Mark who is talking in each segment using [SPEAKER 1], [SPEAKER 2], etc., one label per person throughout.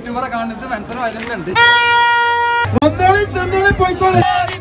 [SPEAKER 1] യൂട്യൂബറെ കാണുന്നത് മനസ്സിന് വരുന്നുണ്ട്
[SPEAKER 2] വന്നോളി തന്നോളി പോയിക്കോളി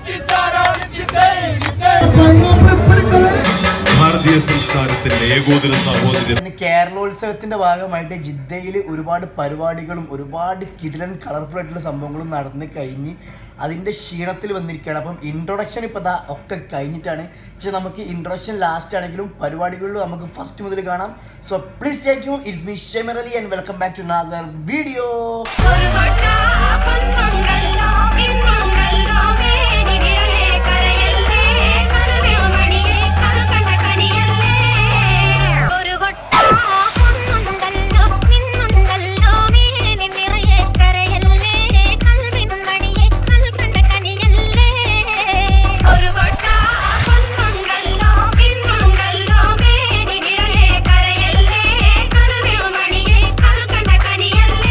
[SPEAKER 2] പൈനാപ്പിൾ ഉപ്പിലിട്ടത്
[SPEAKER 3] ഭാരതീയ സംസ്കാരത്തിന്റെ ഏകോദര സഹോദര
[SPEAKER 4] ഇന്ന് കേരളോത്സവത്തിന്റെ ഭാഗമായിട്ട് ജിദ്ദയിൽ ഒരുപാട് പരിപാടികളും ഒരുപാട് കിടിലൻ കളർഫുൾ ആയിട്ടുള്ള സംഭവങ്ങളും നടന്ന് കഴിഞ്ഞ് അതിന്റെ ക്ഷീണത്തിൽ വന്നിരിക്കുകയാണ് അപ്പം ഇൻട്രൊഡക്ഷൻ ഇപ്പൊ ദാ ഒക്കെ കഴിഞ്ഞിട്ടാണ് പക്ഷെ നമുക്ക് ഇൻട്രൊഡക്ഷൻ ലാസ്റ്റ് ആണെങ്കിലും പരിപാടികളിലും നമുക്ക് ഫസ്റ്റ് മുതൽ കാണാം so please stay tune it's me ഷെമറലി and welcome back to another video
[SPEAKER 5] ഒരു വട്ടാ പൊൻമംഗല്ലോ ഇൻമംഗല്ലോ മേനിനിഴലേ കരയല്ലേ കരുവിളമണിയേ കറുകണ്ട കനിയല്ലേ ഒരു വട്ടാ പൊൻമംഗല്ലോ ഇന്നുണ്ടല്ലോ മേനി നിറയെ കരയല്ലേ കൽവിനുമണിയേ കൽക്കണ്ട കനിയല്ലേ ഒരു വട്ടാ പൊൻമംഗല്ലോ ഇന്നുണ്ടല്ലോ മേനി നിറയെ കരയല്ലേ കൽവിനുമണിയേ കൽക്കണ്ട കനിയല്ലേ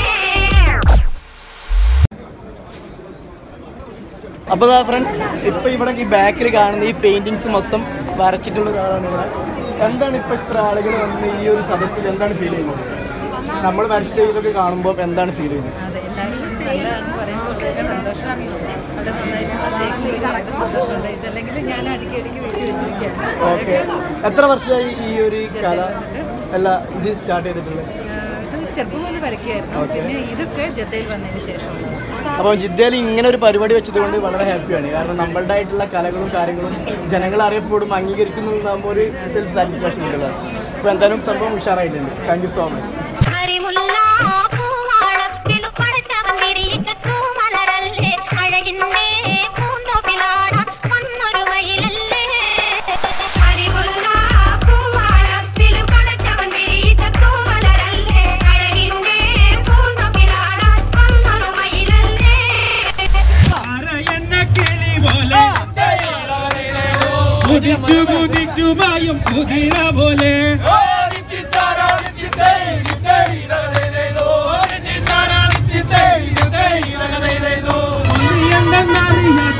[SPEAKER 4] അപ്പോൾ ഫ്രണ്ട്സ് ഇപ്പോൾ ഇവിടെ ഈ ബാക്കിൽ കാണുന്ന ഈ പെയിന്റിങ്സ് മൊത്തം വരച്ചിട്ടുള്ള ഒരാളാണ് ഇവിടെ എന്താണ് ഇപ്പോൾ ഇത്ര ആളുകൾ വന്ന് ഈ ഒരു സദസ്സിൽ എന്താണ് ഫീൽ ചെയ്യുന്നത് നമ്മൾ വരച്ച ഇതൊക്കെ കാണുമ്പോൾ എന്താണ് ഫീൽ ചെയ്യുന്നത്
[SPEAKER 6] അതെ എല്ലാവരും നല്ലതാണെന്ന് പറയുമ്പോൾ വളരെ സന്തോഷമാണ് വളരെ നന്നായിട്ട് പ്രത്യേകം വളരെ സന്തോഷമുണ്ട് ഇതല്ലെങ്കിൽ ഞാൻ അടിക്കടിക്ക് വീട്ടിൽ വെച്ചിരിക്കുകയാണ്
[SPEAKER 4] ഓക്കെ എത്ര വർഷമായി ഈ ഒരു കല അല്ല ഇത് സ്റ്റാർട്ട് ചെയ്തിട്ടുള്ളത്
[SPEAKER 6] ആഹ് ഇത് ചെറുപ്പം മുതൽ വരയ്ക്കുമായിരുന്നു പിന്നെ ഇതൊക്കെ ജദ്ദയിൽ വന്നതിന് ശേഷമാണ്
[SPEAKER 4] അപ്പോൾ ജിദ്ദയിൽ ഇങ്ങനെ ഒരു പരിപാടി വെച്ചതുകൊണ്ട് വളരെ ഹാപ്പിയാണ് കാരണം നമ്മളുടെ ആയിട്ടുള്ള കലകളും കാര്യങ്ങളും ജനങ്ങൾ അറിയപ്പെടും അംഗീകരിക്കുന്നതാകുമ്പോൾ ഒരു സെൽഫ് സാറ്റിസ്ഫാക്ഷൻ ഉള്ളത് അപ്പോൾ എന്തായാലും സംഭവം ഉഷാറായിട്ടുണ്ട് താങ്ക് യു സോ മച്ച്
[SPEAKER 5] ഹരിമുല്ല പൂവാളത്തിലു പടച്ചവൻ വിരിയിച്ച തൂമലരല്ലേ അഴകിന്റെ പൂന്തോപ്പിലാടാൻ വന്നൊരു മയിലല്ലേ ഹരിമുല്ല പൂവാളത്തിലു പടച്ചവൻ വിരിയിച്ച തൂമലരല്ലേ അഴകിന്റെ പൂന്തോപ്പിലാടാൻ വന്നൊരു മയിലല്ലേ
[SPEAKER 7] കുതിച്ചു കുതിച്ചു പായും കുതിര പോലെ ഒന്നിയെന്തെന്നറിയാത്ത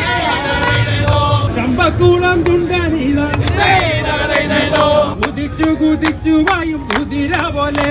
[SPEAKER 7] ചമ്പക്കുളം തുണ്ടനീത കുതിച്ചു കുതിച്ചു പായും കുതിര പോലെ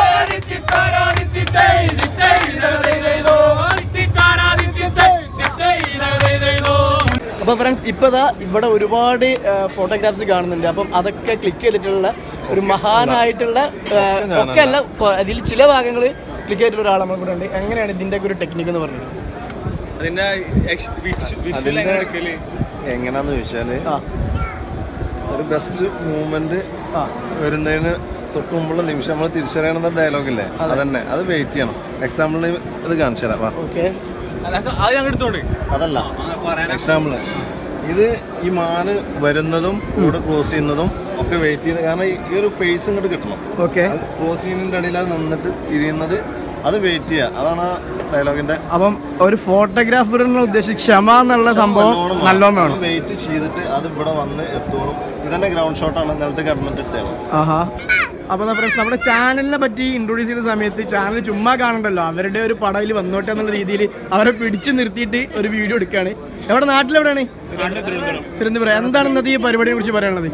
[SPEAKER 4] അപ്പോൾ ഫ്രണ്ട്സ് ഇപ്പോൾ ദാ ഇവിടെ ഒരുപാട് ഫോട്ടോഗ്രാഫ്സ് കാണുന്നുണ്ട് അപ്പം അതൊക്കെ ക്ലിക്ക് ചെയ്തിട്ടുള്ള ഒരു മഹാനായിട്ടുള്ള ആ, ഒക്കെ അല്ല ഇപ്പൊ അതിൽ ചില ഭാഗങ്ങൾ ക്ലിക്ക് ചെയ്തിട്ടുള്ള ഒരാൾ നമ്മൾ കൂടെ ഉണ്ട് എങ്ങനെയാണ് ഇതിൻ്റെ ഒക്കെ ഒരു ടെക്നിക്ക് എന്ന് പറഞ്ഞത്
[SPEAKER 1] അതിന്റെ
[SPEAKER 8] അതിന്റെ എങ്ങനാന്ന് ചോദിച്ചാല്
[SPEAKER 4] ആ
[SPEAKER 8] ഒരു ബെസ്റ്റ് മൂവ്മെന്റ്
[SPEAKER 4] ആ
[SPEAKER 8] വരുന്നതിന് തൊട്ട് മുമ്പുള്ള നിമിഷം നമ്മൾ തിരിച്ചറിയണമെന്ന ഡയലോഗില്ലേ അതന്നെ അത് വെയിറ്റ് ചെയ്യണം എക്സാമ്പിളിന് ഇത് കാണിച്ചു തരാം വാ
[SPEAKER 4] ഓക്കെ
[SPEAKER 1] അത് ഞങ്ങൾ എടുത്തോണ്ട്
[SPEAKER 8] അതല്ല എക്സാമ്പിള് ഇത് ഈ മാന് വരുന്നതും കൂടെ ക്രോസ് ചെയ്യുന്നതും ഒക്കെ വെയിറ്റ് ചെയ്യുന്നത് കാരണം ഈ- ഈ ഒരു ഫേസ് ഇങ്ങോട്ട് കിട്ടണം
[SPEAKER 4] ഓക്കെ
[SPEAKER 8] ക്രോസ് ചെയ്യുന്നതിന്റെ അടിയിൽ അത് നിന്നിട്ട് തിരിയുന്നത് അത് വെയിറ്റ് ചെയ്യുക അതാണ് ആ ഡയലോഗിന്റെ
[SPEAKER 4] അപ്പം ഒരു ഫോട്ടോഗ്രാഫറിനെ ഉദ്ദേശിച്ച് ക്ഷമ എന്നുള്ള സംഭവം നല്ലോണം വേണം
[SPEAKER 8] വെയിറ്റ് ചെയ്തിട്ട് അത് ഇവിടെ വന്ന് എത്തോളും ഇതന്നെ ഗ്രൗണ്ട് ഷോട്ടാണ് നിലത്ത് കിടന്നിട്ട് ഇട്ടാണ്
[SPEAKER 4] ആഹാ അപ്പോൾ ഫ്രണ്ട്സ് നമ്മുടെ ചാനലിനെ പറ്റി ഇൻട്രൊഡ്യൂസ് ചെയ്ത സമയത്ത് ചാനൽ ചുമ്മാ കാണണ്ടല്ലോ അവരുടെ ഒരു പടയിൽ വന്നോട്ടെ എന്നുള്ള രീതിയിൽ അവരെ പിടിച്ചു നിർത്തിയിട്ട് ഒരു വീഡിയോ എടുക്കുകയാണ് എവിടെ നാട്ടിലെവിടെയാണ് തിരുവനന്തപുരം എന്താണ് ഇന്നത്തെ ഈ പരിപാടിയെ കുറിച്ച് പറയാനുള്ളത്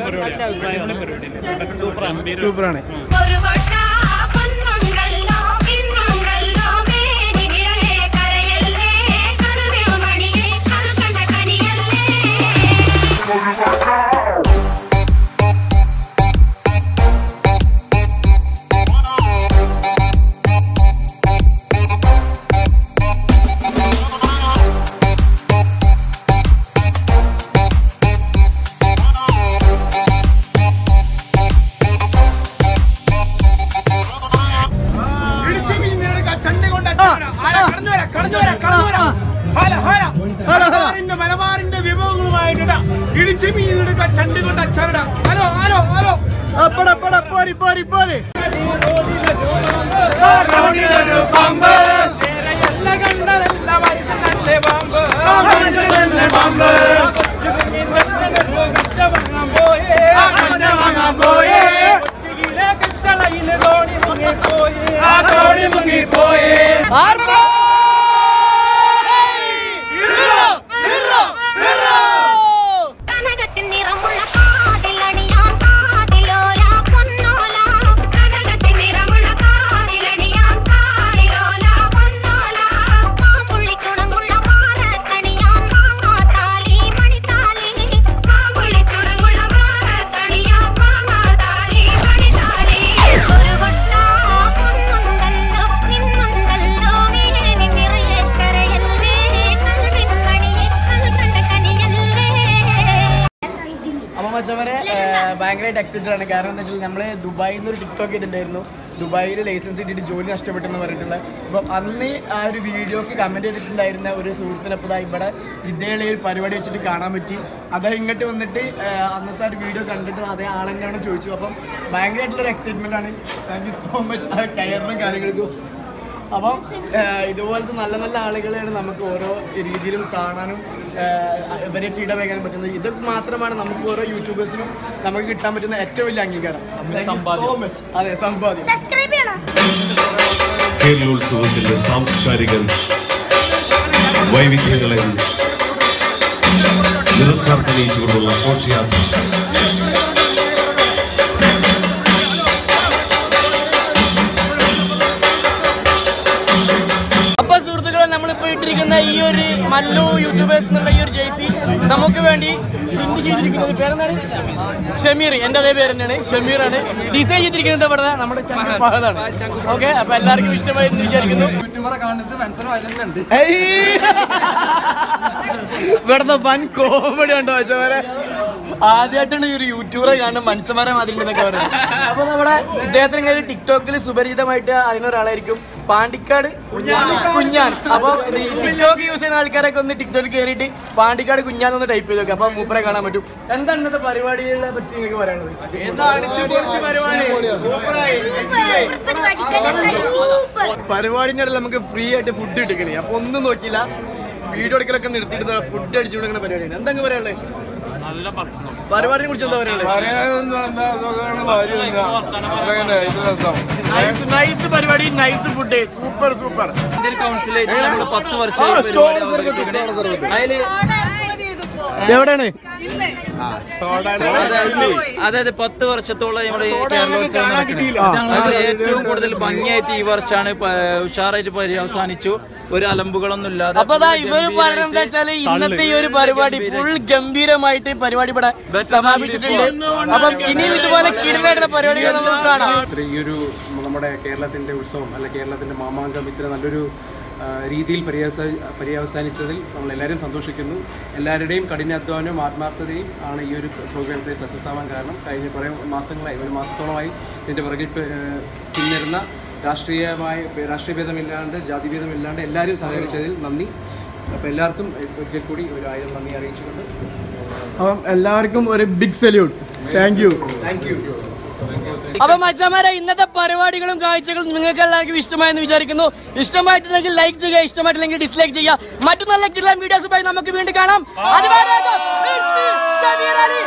[SPEAKER 4] സൂപ്പറാണ്
[SPEAKER 5] ഒരു വട്ടാ പൊൻമംഗല്ലോ ഇൻമംഗല്ലോ മേനിനിഴലേ കരയല്ലേ കൽവിളമണിയേ കൽക്കണ്ട കനിയല്ലേ
[SPEAKER 7] മലബാറിന്റെ വിഭവങ്ങളുമായിട്ട് ഇടിച്ചു മീനെടുക്ക ചണ്ടി കൊണ്ട് അച്ചാറിട ഹലോ ഹലോ ഹലോ
[SPEAKER 4] പോരി പോരി പോരി
[SPEAKER 7] എല്ലാ കണ്ടതല്ല വയസ്സല്ലേ പാമ്പ് പാമ്പ് വാങ്ങാൻ പോയേ കിച്ചളയില് തോണി മുങ്ങിപ്പോയേ ആ തോണി മുങ്ങിപ്പോയേ
[SPEAKER 5] കനകത്തിൻ നിറമുള്ള കാതിലണിയാൻ കാതിലോല പൊന്നോല കനകത്തിൻ നിറമുള്ള കാതിലണിയാൻ കാതിലോല
[SPEAKER 4] ഭയങ്കരമായിട്ട് എക്സൈറ്റഡ് ആണ് കാരണം എന്താ വെച്ചാൽ നമ്മൾ ദുബായിൽ നിന്ന് ഒരു ടിക്ടോക്ക് ചെയ്തിട്ടുണ്ടായിരുന്നു ദുബായിൽ ലൈസൻസ് കിട്ടിയിട്ട് ജോലി നഷ്ടപ്പെട്ടെന്ന് പറഞ്ഞിട്ടുള്ള അപ്പം അന്ന് ആ ഒരു വീഡിയോക്ക് കമൻറ്റ് ചെയ്തിട്ടുണ്ടായിരുന്ന ഒരു സുഹൃത്തിനപ്പോൾ ദാ ഇവിടെ ജിദ്ദയിലെ ഒരു പരിപാടി വെച്ചിട്ട് കാണാൻ പറ്റി അദ്ദേഹം ഇങ്ങോട്ട് വന്നിട്ട് ആ, അന്നത്തെ ആ ഒരു വീഡിയോ കണ്ടിട്ട് അതേ ആളെന്നെയാണ് ചോദിച്ചു അപ്പം ഭയങ്കരമായിട്ടുള്ളൊരു എക്സൈറ്റ്മെൻ്റ് ആണ് താങ്ക് യു സോ മച്ച് ആ കയറിനും കാര്യങ്ങൾക്കും അപ്പം ഏഹ്, ഇതുപോലത്തെ നല്ല നല്ല ആളുകളെയാണ് നമുക്ക് ഓരോ രീതിയിലും കാണാനും ഏഹ്, ഇവരായിട്ട് ഇടപെടാൻ പറ്റുന്നത് ഇതൊക്കെ മാത്രമാണ് നമുക്ക് ഓരോ യൂട്യൂബേഴ്സിനും നമുക്ക് കിട്ടാൻ പറ്റുന്ന ഏറ്റവും വലിയ അംഗീകാരം സോ മച്ച് അതെ സമ്പാദ്യം
[SPEAKER 5] സബ്സ്ക്രൈബ് ചെയ്യണം
[SPEAKER 3] കേരളോത്സവത്തിന്റെ സാംസ്കാരിക വൈവിധ്യങ്ങളെ നിറച്ചാർത്തണിയിച്ചുകൊണ്ടുള്ള ഘോഷയാത്ര
[SPEAKER 4] അപ്പൊ സുഹൃത്തുക്കളെ നമ്മളിപ്പോ ഇട്ടിരിക്കുന്ന ഈ ഒരു മല്ലു യൂട്യൂബേഴ്സ് എന്നുള്ള ഈ ഒരു ജേഴ്സി നമുക്ക് വേണ്ടി പ്രിന്റ് ചെയ്തിരിക്കുന്നത് പേരെന്താണ് ഷമീർ എന്റെ അതേ പേര് തന്നെയാണ് ഷമീറാണ് ഡിസൈൻ ചെയ്തിരിക്കുന്നത് ഇവിടെ നമ്മുടെ ചങ്ക് ഫഹദാണ് ഓക്കെ അപ്പൊ എല്ലാവർക്കും ഇഷ്ടമായി എന്ന് വിചാരിക്കുന്നു
[SPEAKER 1] യൂട്യൂബറെ കാണുന്നത് മനസ്സിലും വരുന്നുണ്ട്
[SPEAKER 4] ഇവിടുത്തെ വൻ കോമഡി ഉണ്ടോ വെച്ചവരെ ആദ്യമായിട്ടാണ് ഈ ഒരു യൂട്യൂബറെ കാണുന്ന മനുഷ്യന്മാരെ മാതിരി ഉണ്ടെന്നൊക്കെ പറയുന്നത് അപ്പൊ നമ്മുടെ ഇദ്ദേഹത്തിന് ഇങ്ങനെ ടിക്ടോക്കിൽ സുപരിചിതമായിട്ട് അറിയുന്ന ഒരാളായിരിക്കും പാണ്ടിക്കാട് കുഞ്ഞാൻ അപ്പൊ ഈ ടിക്ടോക്ക് യൂസ് ചെയ്യുന്ന ആൾക്കാരൊക്കെ ഒന്ന് ടിക്ടോക്കിൽ കയറിയിട്ട് പാണ്ടിക്കാട് കുഞ്ഞാൻ ഒന്ന് ടൈപ്പ് ചെയ്ത് നോക്കുക അപ്പൊ മൂപ്പരെ കാണാൻ പറ്റും എന്താണ് ഇന്നത്തെ പരിപാടികളെ പറ്റി നിങ്ങൾക്ക് പറയാനുള്ളത്
[SPEAKER 5] സൂപ്പർ
[SPEAKER 4] പരിപാടിന്റെ ഇടയിൽ നമുക്ക് ഫ്രീ ആയിട്ട് ഫുഡ് കിട്ടിക്കണേ അപ്പൊ ഒന്നും നോക്കിയില്ല വീഡിയോ എടുക്കലൊക്കെ നിർത്തിയിട്ട് ഫുഡ് അടിച്ചു കൊടുക്കുന്ന പരിപാടിയാണ് എന്താ പറയാനുള്ളത് നല്ല പരിപാടിനെ കുറിച്ച് എന്താ പറയാനുള്ളത് നൈസ് പരിപാടി nice food super super
[SPEAKER 1] Indian കൗൺസിലായിട്ട് നമ്മൾ പത്ത് വർഷമായി പരിപാടി അവതരിപ്പിക്കണേ അതില്
[SPEAKER 4] എവിടെയാണ്
[SPEAKER 1] അതായത് അതായത് പത്ത് വർഷത്തോളം നമ്മുടെ കേരളോത്സവം നടക്കണേ അതിൽ ഏറ്റവും കൂടുതൽ ഭംഗിയായിട്ട് ഈ വർഷമാണ് പ- ഉഷാറായിട്ട് പര്യവസാനിച്ചു ഒരു അലമ്പുകളൊന്നും ഇല്ലാതെ
[SPEAKER 4] അപ്പൊ ദാ ഇവര് പറയുന്നത് എന്താ വെച്ചാല് ഇന്നത്തെ ഈ ഒരു പരിപാടി ഫുൾ ഗംഭീരമായിട്ട് ഈ പരിപാടി ഇവിടെ സമാപിച്ചിട്ടുണ്ട് അപ്പം ഇനിയും ഇതുപോലെ കിടലായിട്ടുള്ള പരിപാടികൾ നമുക്ക് കാണാം
[SPEAKER 9] ഈ ഒരു നമ്മുടെ കേരളത്തിൻ്റെ ഉത്സവം അല്ല കേരളത്തിൻ്റെ മാമാങ്കം ഇത്ര നല്ലൊരു ആ, രീതിയിൽ പര്യവസാ പര്യവസാനിച്ചതിൽ നമ്മൾ എല്ലാവരും സന്തോഷിക്കുന്നു എല്ലാവരുടെയും കഠിനാധ്വാനവും ആത്മാർത്ഥതയും ആണ് ഈ ഒരു പ്രോഗ്രാമത്തെ സക്സസ് ആവാൻ കാരണം കഴിഞ്ഞ കുറേ മാസങ്ങളായി ഒരു മാസത്തോളമായി ഇതിൻ്റെ പുറകിൽ പ- ആ, പിന്നിരുന്ന രാഷ്ട്രീയമായ രാഷ്ട്രീയ ഭേദമില്ലാണ്ട് ജാതിഭേദമില്ലാണ്ട് എല്ലാവരും സഹകരിച്ചതിൽ നന്ദി അപ്പോൾ എല്ലാവർക്കും ഒരിക്കൽ കൂടി ഒരു ആയിരം നന്ദി അറിയിച്ചുകൊണ്ട്
[SPEAKER 4] അപ്പം എല്ലാവർക്കും ഒരു big salute thank you
[SPEAKER 9] thank you
[SPEAKER 4] അപ്പൊ മച്ചമാരെ ഇന്നത്തെ പരിപാടികളും കാഴ്ചകളും നിങ്ങൾക്ക് എല്ലാവർക്കും ഇഷ്ടമായെന്ന് വിചാരിക്കുന്നു ഇഷ്ടമായിട്ടുണ്ടെങ്കിൽ ലൈക്ക് ചെയ്യുക ഇഷ്ടമായിട്ടില്ലെങ്കിൽ ഡിസ്ലൈക്ക് ചെയ്യുക മറ്റു നല്ല കിടലൻ വീഡിയോസുമായി നമുക്ക് വീണ്ടും കാണാം അതുവരെ ഷമീർ അലി